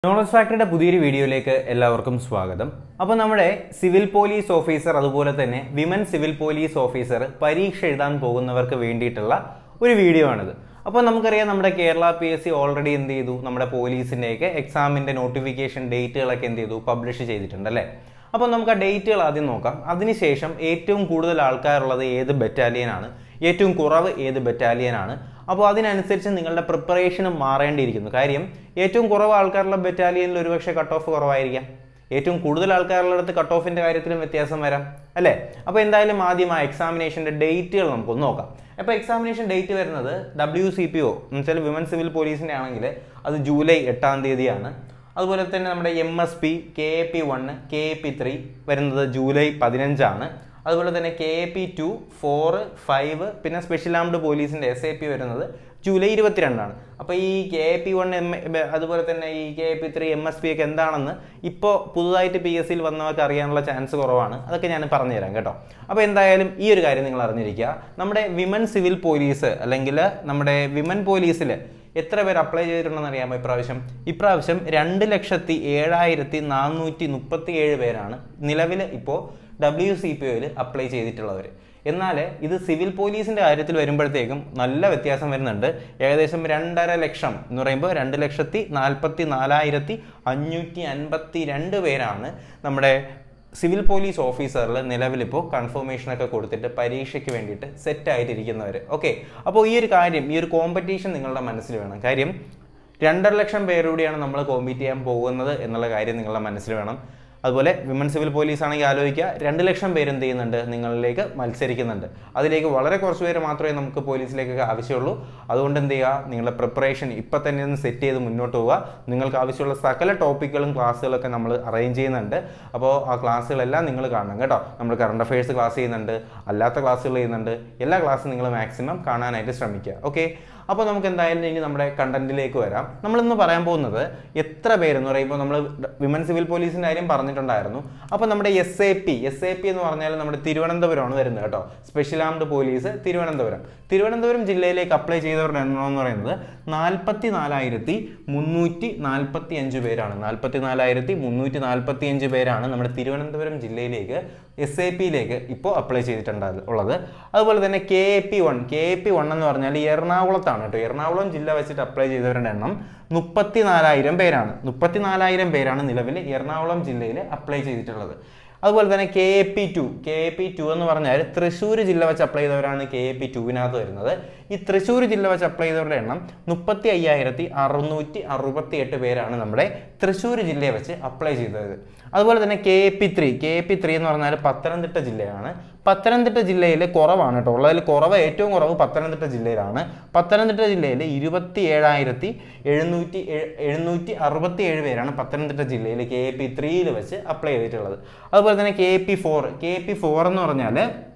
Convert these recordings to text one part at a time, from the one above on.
knowledge ഫാക്ടറിയുടെ പുതിയൊരു വീഡിയോയിലേക്ക് എല്ലാവർക്കും സ്വാഗതം അപ്പോൾ നമ്മുടെ സിവിൽ പോലീസ് ഓഫീസർ അതുപോലെ തന്നെ വിമൻ സിവിൽ പോലീസ് ഓഫീസർ പരീക്ഷ എഴുതാൻ പോകുന്നവർക്ക് വേണ്ടിയിട്ടുള്ള ഒരു വീഡിയോ ആണിത് അപ്പോൾ നമുക്കറിയാം നമ്മുടെ Kerala P S C already എന്ത് ചെയ്തു നമ്മുടെ പോലീസിൻ്റെയൊക്കെ എക്സാമിൻ്റെ നോട്ടിഫിക്കേഷൻ ഡേറ്റുകളൊക്കെ എന്ത് ചെയ്തു പബ്ലിഷ് ചെയ്തിട്ടുണ്ട് അല്ലേ അപ്പോൾ നമുക്ക് ആ ഡേറ്റുകൾ ആദ്യം നോക്കാം അതിനുശേഷം ഏറ്റവും കൂടുതൽ ആൾക്കാരുള്ളത് ഏത് ബറ്റാലിയനാണ് ഏറ്റവും കുറവ് ഏത് ബറ്റാലിയനാണ് അപ്പോൾ അതിനനുസരിച്ച് നിങ്ങളുടെ പ്രിപ്പറേഷനും മാറേണ്ടിയിരിക്കുന്നു കാര്യം ഏറ്റവും കുറവ് ആൾക്കാരുള്ള ബറ്റാലിയനിൽ ഒരുപക്ഷെ കട്ട് ഓഫ് കുറവായിരിക്കാം ഏറ്റവും കൂടുതൽ ആൾക്കാരുള്ളിടത്ത് കട്ട് ഓഫിൻ്റെ കാര്യത്തിലും വ്യത്യാസം വരാം അല്ലേ അപ്പോൾ എന്തായാലും ആദ്യം ആ എക്സാമിനേഷൻ്റെ ഡേറ്റുകൾ നമുക്കൊന്ന് നോക്കാം അപ്പോൾ എക്സാമിനേഷൻ ഡേറ്റ് വരുന്നത് ഡബ്ല്യു സി പി ഒ എന്നുവെച്ചാൽ വിമൻ സിവിൽ പോലീസിൻ്റെ ആണെങ്കിൽ അത് ജൂലൈ എട്ടാം തീയതിയാണ് അതുപോലെ തന്നെ നമ്മുടെ M S P K A P one K A P three വരുന്നത് ജൂലൈ പതിനഞ്ചാണ് അതുപോലെ തന്നെ K A P two four five പിന്നെ സ്പെഷ്യൽ ആംഡ് പോലീസിൻ്റെ എസ് എ പി വരുന്നത് ജൂലൈ ഇരുപത്തിരണ്ടാണ് അപ്പോൾ ഈ K A P one M അതുപോലെ തന്നെ ഈ K A P three M S P ഒക്കെ എന്താണെന്ന് ഇപ്പോൾ പുതുതായിട്ട് പി എസ് സിയിൽ വന്നവർക്ക് അറിയാനുള്ള ചാൻസ് കുറവാണ് അതൊക്കെ ഞാൻ പറഞ്ഞുതരാം കേട്ടോ അപ്പോൾ എന്തായാലും ഈ ഒരു കാര്യം നിങ്ങൾ അറിഞ്ഞിരിക്കുക നമ്മുടെ വിമൻ സിവിൽ പോലീസ് അല്ലെങ്കിൽ നമ്മുടെ വിമൻ പോലീസിൽ എത്ര പേര് അപ്ലൈ ചെയ്തിട്ടുണ്ടെന്ന് അറിയാമോ ഇപ്രാവശ്യം ഇപ്രാവശ്യം രണ്ട് ലക്ഷത്തി ഏഴായിരത്തി നാനൂറ്റി മുപ്പത്തി ഏഴ് പേരാണ് നിലവിൽ ഇപ്പോൾ ഡബ്ല്യു സി പി ഒയിൽ അപ്ലൈ ചെയ്തിട്ടുള്ളവർ എന്നാൽ ഇത് സിവിൽ പോലീസിൻ്റെ കാര്യത്തിൽ വരുമ്പോഴത്തേക്കും നല്ല വ്യത്യാസം വരുന്നുണ്ട് ഏകദേശം രണ്ടര ലക്ഷം എന്ന് പറയുമ്പോൾ രണ്ട് ലക്ഷത്തി നാൽപ്പത്തി നാലായിരത്തി അഞ്ഞൂറ്റി അൻപത്തി രണ്ട് പേരാണ് നമ്മുടെ സിവിൽ പോലീസ് ഓഫീസറിൽ നിലവിലിപ്പോൾ കൺഫർമേഷനൊക്കെ കൊടുത്തിട്ട് പരീക്ഷയ്ക്ക് വേണ്ടിയിട്ട് സെറ്റ് ആയിട്ടിരിക്കുന്നവർ ഓക്കെ അപ്പോൾ ഈ ഒരു കാര്യം ഈ ഒരു കോമ്പറ്റീഷൻ നിങ്ങളുടെ മനസ്സിൽ വേണം കാര്യം രണ്ടര ലക്ഷം പേരുകൂടിയാണ് നമ്മൾ കോമ്പീറ്റ് ചെയ്യാൻ പോകുന്നത് എന്നുള്ള കാര്യം നിങ്ങളുടെ മനസ്സിൽ വേണം അതുപോലെ വിമൻ സിവിൽ പോലീസ് ആണെങ്കിൽ ആലോചിക്കുക രണ്ട് ലക്ഷം പേര് എന്ത് ചെയ്യുന്നുണ്ട് നിങ്ങളിലേക്ക് മത്സരിക്കുന്നുണ്ട് അതിലേക്ക് വളരെ കുറച്ച് പേര് മാത്രമേ നമുക്ക് പോലീസിലേക്കൊക്കെ ആവശ്യമുള്ളൂ അതുകൊണ്ട് എന്ത് ചെയ്യുക നിങ്ങളുടെ പ്രിപ്പറേഷൻ ഇപ്പം തന്നെ ഒന്ന് സെറ്റ് ചെയ്ത് മുന്നോട്ട് പോവുക നിങ്ങൾക്ക് ആവശ്യമുള്ള സകല ടോപ്പിക്കുകളും ക്ലാസ്സുകളൊക്കെ നമ്മൾ അറേഞ്ച് ചെയ്യുന്നുണ്ട് അപ്പോൾ ആ ക്ലാസ്സുകളെല്ലാം നിങ്ങൾ കാണണം കേട്ടോ നമ്മൾ കറണ്ട് അഫയേഴ്സ് ക്ലാസ് ചെയ്യുന്നുണ്ട് അല്ലാത്ത ക്ലാസ്സുകൾ ചെയ്യുന്നുണ്ട് എല്ലാ ക്ലാസ്സും നിങ്ങൾ മാക്സിമം കാണാനായിട്ട് ശ്രമിക്കുക ഓക്കെ അപ്പോൾ നമുക്ക് എന്തായാലും ഇനി നമ്മുടെ കണ്ടന്റിലേക്ക് വരാം നമ്മളിന്ന് പറയാൻ പോകുന്നത് എത്ര പേരെന്ന് പറയുമ്പോൾ നമ്മൾ വിമൻ സിവിൽ പോലീസിൻ്റെ കാര്യം പറഞ്ഞിട്ടുണ്ടായിരുന്നു അപ്പോൾ നമ്മുടെ S A P S A P എന്ന് പറഞ്ഞാൽ നമ്മുടെ തിരുവനന്തപുരമാണ് വരുന്നത് കേട്ടോ special armed police Thiruvananthapuram Thiruvananthapuram ജില്ലയിലേക്ക് അപ്ലൈ ചെയ്തവരുടെ എണ്ണം എന്ന് പറയുന്നത് നാൽപ്പത്തി നാലായിരത്തി മുന്നൂറ്റി നാൽപ്പത്തി അഞ്ച് പേരാണ് നാൽപ്പത്തി നാലായിരത്തി മുന്നൂറ്റി നാൽപ്പത്തി അഞ്ച് പേരാണ് നമ്മുടെ തിരുവനന്തപുരം ജില്ലയിലേക്ക് എസ് എ പിയിലേക്ക് ഇപ്പോൾ അപ്ലൈ ചെയ്തിട്ടുണ്ട് ഉള്ളത് അതുപോലെ തന്നെ K A P one K A P one എന്ന് പറഞ്ഞാൽ എറണാകുളത്താണ് കേട്ടോ എറണാകുളം ജില്ല വെച്ചിട്ട് അപ്ലൈ ചെയ്തവരുടെ എണ്ണം മുപ്പത്തി നാലായിരം പേരാണ് മുപ്പത്തി നാലായിരം പേരാണ് നിലവിൽ എറണാകുളം ജില്ലയിൽ അപ്ലൈ ചെയ്തിട്ടുള്ളത് അതുപോലെ തന്നെ K A P two K A P two എന്ന് പറഞ്ഞാൽ തൃശ്ശൂർ ജില്ല വെച്ച് അപ്ലൈ ചെയ്തവരാണ് കെ എ പി ടുവിനകത്ത് വരുന്നത് ഈ തൃശ്ശൂർ ജില്ല വെച്ച് അപ്ലൈ ചെയ്തവരുടെ എണ്ണം മുപ്പത്തി അയ്യായിരത്തി അറുന്നൂറ്റി അറുപത്തി എട്ട് പേരാണ് നമ്മുടെ തൃശ്ശൂർ ജില്ലയെ വെച്ച് അപ്ലൈ ചെയ്തത് അതുപോലെ തന്നെ K A P three K A P three എന്ന് പറഞ്ഞാൽ പത്തനംതിട്ട ജില്ലയാണ് പത്തനംതിട്ട ജില്ലയിൽ കുറവാണ് കേട്ടോ ഉള്ളതിൽ കുറവ് ഏറ്റവും കുറവ് പത്തനംതിട്ട ജില്ലയിലാണ് പത്തനംതിട്ട ജില്ലയിൽ ഇരുപത്തി ഏഴായിരത്തി എഴുന്നൂറ്റി എഴുന്നൂറ്റി അറുപത്തി ഏഴ് പേരാണ് പത്തനംതിട്ട ജില്ലയിൽ കെ എ പി ത്രീയിൽ വെച്ച് അപ്ലൈ ചെയ്തിട്ടുള്ളത് അതുപോലെ തന്നെ K P four K P four എന്ന് പറഞ്ഞാൽ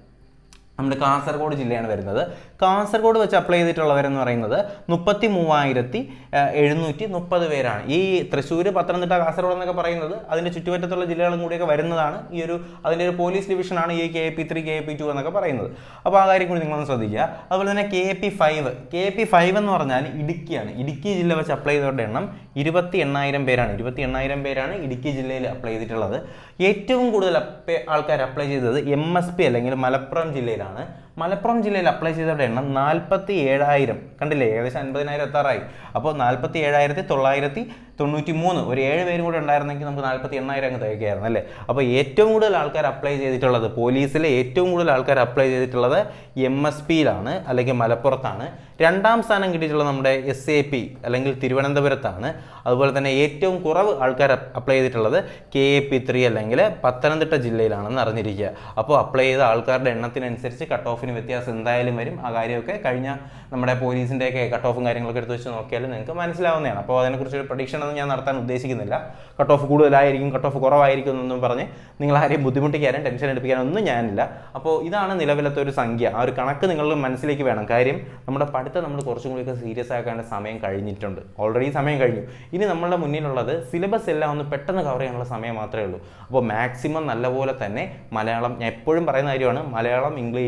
നമ്മുടെ കാസർഗോഡ് ജില്ലയാണ് വരുന്നത് കാസർഗോഡ് വെച്ച് അപ്ലൈ ചെയ്തിട്ടുള്ളവരെന്ന് പറയുന്നത് മുപ്പത്തി മൂവായിരത്തി എഴുന്നൂറ്റി മുപ്പത് പേരാണ് ഈ തൃശ്ശൂർ പത്തനംതിട്ട കാസർഗോഡ് എന്നൊക്കെ പറയുന്നത് അതിൻ്റെ ചുറ്റുപറ്റത്തുള്ള ജില്ലകളും കൂടിയൊക്കെ വരുന്നതാണ് ഈ ഒരു അതിൻ്റെ ഒരു പോലീസ് ഡിവിഷനാണ് ഈ K P three K P two എന്നൊക്കെ പറയുന്നത് അപ്പോൾ ആ കാര്യം കൂടി നിങ്ങളൊന്ന് ശ്രദ്ധിക്കുക അതുപോലെ തന്നെ K P five K P five എന്ന് പറഞ്ഞാൽ ഇടുക്കിയാണ് ഇടുക്കി ജില്ല വെച്ച് അപ്ലൈ ചെയ്തവരുടെ എണ്ണം ഇരുപത്തി എണ്ണായിരം പേരാണ് ഇരുപത്തി എണ്ണായിരം പേരാണ് ഇടുക്കി ജില്ലയിൽ അപ്ലൈ ചെയ്തിട്ടുള്ളത് ഏറ്റവും കൂടുതൽ ആൾക്കാർ അപ്ലൈ ചെയ്തത് എം എസ് പി അല്ലെങ്കിൽ മലപ്പുറം ജില്ലയിലാണ് മലപ്പുറം ജില്ലയിൽ അപ്ലൈ ചെയ്തവരുടെ എണ്ണം നാൽപ്പത്തി ഏഴായിരം കണ്ടില്ലേ ഏകദേശം അൻപതിനായിരം എത്താറായി അപ്പോൾ നാൽപ്പത്തി ഏഴായിരത്തി തൊള്ളായിരത്തി തൊണ്ണൂറ്റി മൂന്ന് ഒരു ഏഴ് പേരും കൂടെ ഉണ്ടായിരുന്നെങ്കിൽ നമുക്ക് നാൽപ്പത്തി എണ്ണായിരം അങ്ങ് തികയ്ക്കായിരുന്നു അല്ലേ അപ്പോൾ ഏറ്റവും കൂടുതൽ ആൾക്കാർ അപ്ലൈ ചെയ്തിട്ടുള്ളത് പോലീസിലെ ഏറ്റവും കൂടുതൽ ആൾക്കാർ അപ്ലൈ ചെയ്തിട്ടുള്ളത് എം എസ് പിയിലാണ് അല്ലെങ്കിൽ മലപ്പുറത്താണ് രണ്ടാം സ്ഥാനം കിട്ടിയിട്ടുള്ളത് നമ്മുടെ എസ് എ പി അല്ലെങ്കിൽ തിരുവനന്തപുരത്താണ് അതുപോലെ തന്നെ ഏറ്റവും കുറവ് ആൾക്കാർ അപ്ലൈ ചെയ്തിട്ടുള്ളത് കെ എ പി ത്രീ അല്ലെങ്കിൽ പത്തനംതിട്ട ജില്ലയിലാണെന്ന് അറിഞ്ഞിരിക്കുക അപ്പോൾ അപ്ലൈ ചെയ്ത ആൾക്കാരുടെ എണ്ണത്തിനനുസരിച്ച് കട്ട് ഓഫിന് വ്യത്യാസം എന്തായാലും വരും ആ കാര്യമൊക്കെ കഴിഞ്ഞ നമ്മുടെ പോലീസിൻ്റെയൊക്കെ കട്ട് ഓഫും കാര്യങ്ങളൊക്കെ എടുത്ത് വെച്ച് നോക്കിയാൽ നിങ്ങൾക്ക് മനസ്സിലാവുന്നതാണ് അപ്പോൾ അതിനെക്കുറിച്ച് ഒരു പ്രഡിക്ഷൻ ഒന്നും ഞാൻ നടത്താൻ ഉദ്ദേശിക്കുന്നില്ല കട്ട് ഓഫ് കൂടുതലായിരിക്കും കട്ട് ഓഫ് കുറവായിരിക്കും എന്നൊന്നും പറഞ്ഞ് നിങ്ങൾ ആരെയും ബുദ്ധിമുട്ടിക്കാനും ടെൻഷൻ എടുപ്പിക്കാനും ഒന്നും ഞാനില്ല അപ്പോൾ ഇതാണ് നിലവിലത്തെ ഒരു സംഖ്യ ആ ഒരു കണക്ക് നിങ്ങളുടെ മനസ്സിലേക്ക് വേണം കാര്യം നമ്മുടെ പഠിത്തം നമ്മൾ കുറച്ചും കൂടിയൊക്കെ സീരിയസ് ആക്കാനുള്ള സമയം കഴിഞ്ഞിട്ടുണ്ട് ഓൾറെഡി സമയം കഴിഞ്ഞു ഇനി നമ്മളുടെ മുന്നിലുള്ളത് സിലബസ് എല്ലാം ഒന്ന് പെട്ടെന്ന് കവർ ചെയ്യാനുള്ള സമയം മാത്രമേ ഉള്ളൂ അപ്പോൾ മാക്സിമം നല്ലപോലെ തന്നെ മലയാളം ഞാൻ എപ്പോഴും പറയുന്ന കാര്യമാണ് മലയാളം ഇംഗ്ലീഷ്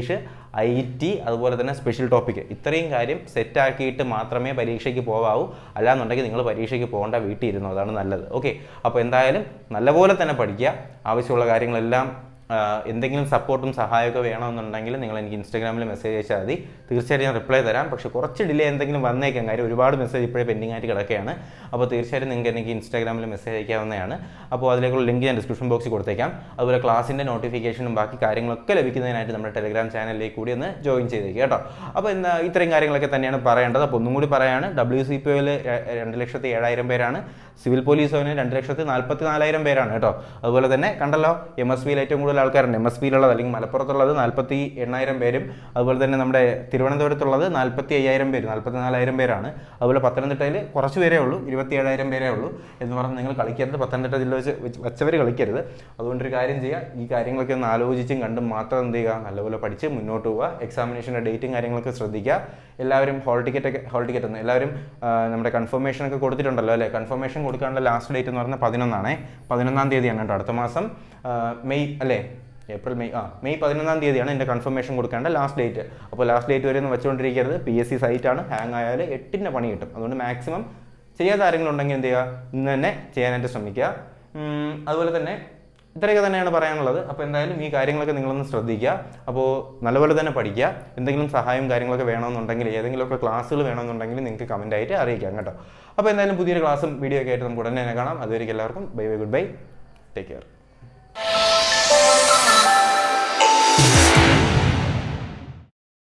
ഐ ടി അതുപോലെ തന്നെ സ്പെഷ്യൽ ടോപ്പിക്ക് ഇത്രയും കാര്യം സെറ്റാക്കിയിട്ട് മാത്രമേ പരീക്ഷയ്ക്ക് പോകാവൂ അല്ലാന്നുണ്ടെങ്കിൽ നിങ്ങൾ പരീക്ഷയ്ക്ക് പോകേണ്ട വീട്ടിൽ ഇരുന്നു അതാണ് നല്ലത് ഓക്കെ അപ്പോൾ എന്തായാലും നല്ലപോലെ തന്നെ പഠിക്കുക ആവശ്യമുള്ള കാര്യങ്ങളെല്ലാം ആ, എന്തെങ്കിലും സപ്പോർട്ടും സഹായമൊക്കെ വേണമെന്നുണ്ടെങ്കിൽ നിങ്ങൾ എനിക്ക് ഇൻസ്റ്റാഗ്രാമിൽ മെസ്സേജ് അയച്ചാൽ മതി തീർച്ചയായിട്ടും ഞാൻ റിപ്ലൈ തരാം പക്ഷേ കുറച്ച് ഡിലേ എന്തെങ്കിലും വന്നേക്കാം കാര്യം ഒരുപാട് മെസ്സേജ് ഇപ്പോഴേ പെൻഡിങ് ആയിട്ട് കിടക്കുകയാണ് അപ്പോൾ തീർച്ചയായിട്ടും നിങ്ങൾക്ക് എനിക്ക് ഇൻസ്റ്റാഗ്രാമിൽ മെസ്സേജ് അയക്കാവുന്നതാണ് അപ്പോൾ അതിലേക്കുള്ള ലിങ്ക് ഞാൻ ഡിസ്ക്രിപ്ഷൻ ബോക്സിൽ കൊടുത്തേക്കാം അതുപോലെ ക്ലാസ്സിൻ്റെ നോട്ടിഫിക്കേഷനും ബാക്കി കാര്യങ്ങളൊക്കെ ലഭിക്കുന്നതിനായിട്ട് നമ്മുടെ ടെലിഗ്രാം ചാനലിലേക്ക് കൂടി ഒന്ന് ജോയിൻ ചെയ്തേക്കുക കേട്ടോ അപ്പോൾ എന്താ ഇത്രയും കാര്യങ്ങളൊക്കെ തന്നെയാണ് പറയേണ്ടത് അപ്പോൾ ഒന്നും കൂടി പറയാണ് ഡബ്ല്യു സി പി ഒയിൽ രണ്ട് ലക്ഷത്തി ഏഴായിരം പേരാണ് സിവിൽ പോലീസ് ഓന് രണ്ട് ലക്ഷത്തി നാൽപ്പത്തി നാലായിരം പേരാണ് കേട്ടോ അതുപോലെ തന്നെ കണ്ടല്ലോ എം എസ് പിയിൽ ഏറ്റവും കൂടുതൽ ആൾക്കാരുണ്ട് എം എസ് പിയിലുള്ളത് അല്ലെങ്കിൽ മലപ്പുറത്തുള്ളത് നാൽപ്പത്തി എണ്ണായിരം പേരും അതുപോലെ തന്നെ നമ്മുടെ തിരുവനന്തപുരത്തുള്ളത് നാൽപ്പത്തി അയ്യായിരം പേര് നാൽപ്പത്തി നാലായിരം പേരാണ് അതുപോലെ പത്തനംതിട്ടയിൽ കുറച്ച് പേരേ ഉള്ളൂ ഇരുപത്തി ഏഴായിരം പേരേ ഉള്ളൂ എന്ന് പറഞ്ഞ് നിങ്ങൾ കളിക്കരുത് പത്തനംതിട്ട ജില്ല വെച്ച് വെച്ച് വച്ചവർ കളിക്കരുത് അതുകൊണ്ടൊരു കാര്യം ചെയ്യുക ഈ കാര്യങ്ങളൊക്കെ ഒന്ന് ആലോചിച്ചും കണ്ടും മാത്രം എന്ത് ചെയ്യുക നല്ലപോലെ പഠിച്ച് മുന്നോട്ട് പോവുക എക്സാമിനേഷൻ്റെ ഡേറ്റും കാര്യങ്ങളൊക്കെ ശ്രദ്ധിക്കുക എല്ലാവരും ഹോൾ ടിക്കറ്റ് ഒക്കെ ഹോൾ ടിക്കറ്റ് ഒന്ന് എല്ലാവരും ആ, നമ്മുടെ കൺഫർമേഷൻ ഒക്കെ കൊടുത്തിട്ടുണ്ടല്ലോ അല്ലേ കൺഫർമേഷൻ കൊടുക്കാനുള്ള ലാസ്റ്റ് ഡേറ്റ് എന്ന് പറഞ്ഞാൽ പതിനൊന്നാണേ പതിനൊന്നാം തീയതിയാണ് കേട്ടോ അടുത്ത മാസം ആ, മെയ് അല്ലേ ഏപ്രിൽ മെയ് ആ മെയ് പതിനൊന്നാം തീയതിയാണ് എൻ്റെ കൺഫർമേഷൻ കൊടുക്കേണ്ട ലാസ്റ്റ് ഡേറ്റ് അപ്പോൾ ലാസ്റ്റ് ഡേറ്റ് വരെ ഒന്നും വെച്ചുകൊണ്ടിരിക്കരുത് പി എസ് സി സൈറ്റാണ് ഹാങ് ആയാൽ എട്ടിൻ്റെ പണി കിട്ടും അതുകൊണ്ട് മാക്സിമം ചെയ്യാത്ത ആരെങ്കിലും ഉണ്ടെങ്കിൽ എന്ത് ചെയ്യുക ഇന്ന് തന്നെ ചെയ്യാനായിട്ട് ശ്രമിക്കുക ഉം, അതുപോലെ തന്നെ ഇത്രയൊക്കെ തന്നെയാണ് പറയാനുള്ളത് അപ്പോൾ എന്തായാലും ഈ കാര്യങ്ങളൊക്കെ നിങ്ങളൊന്ന് ശ്രദ്ധിക്കുക അപ്പോൾ നല്ലപോലെ തന്നെ പഠിക്കുക എന്തെങ്കിലും സഹായം കാര്യങ്ങളൊക്കെ വേണമെന്നുണ്ടെങ്കിൽ ഏതെങ്കിലുമൊക്കെ ക്ലാസ്സുകൾ വേണമെന്നുണ്ടെങ്കിൽ നിങ്ങൾക്ക് കമൻ്റ് ആയിട്ട് അറിയിക്കാം കേട്ടോ അപ്പോൾ എന്തായാലും പുതിയൊരു ക്ലാസ്സും വീഡിയോ ഒക്കെ ആയിട്ട് നമുക്ക് ഉടനെ തന്നെ കാണാം അതുവരെയ്ക്ക് എല്ലാവർക്കും bye bye good bye take care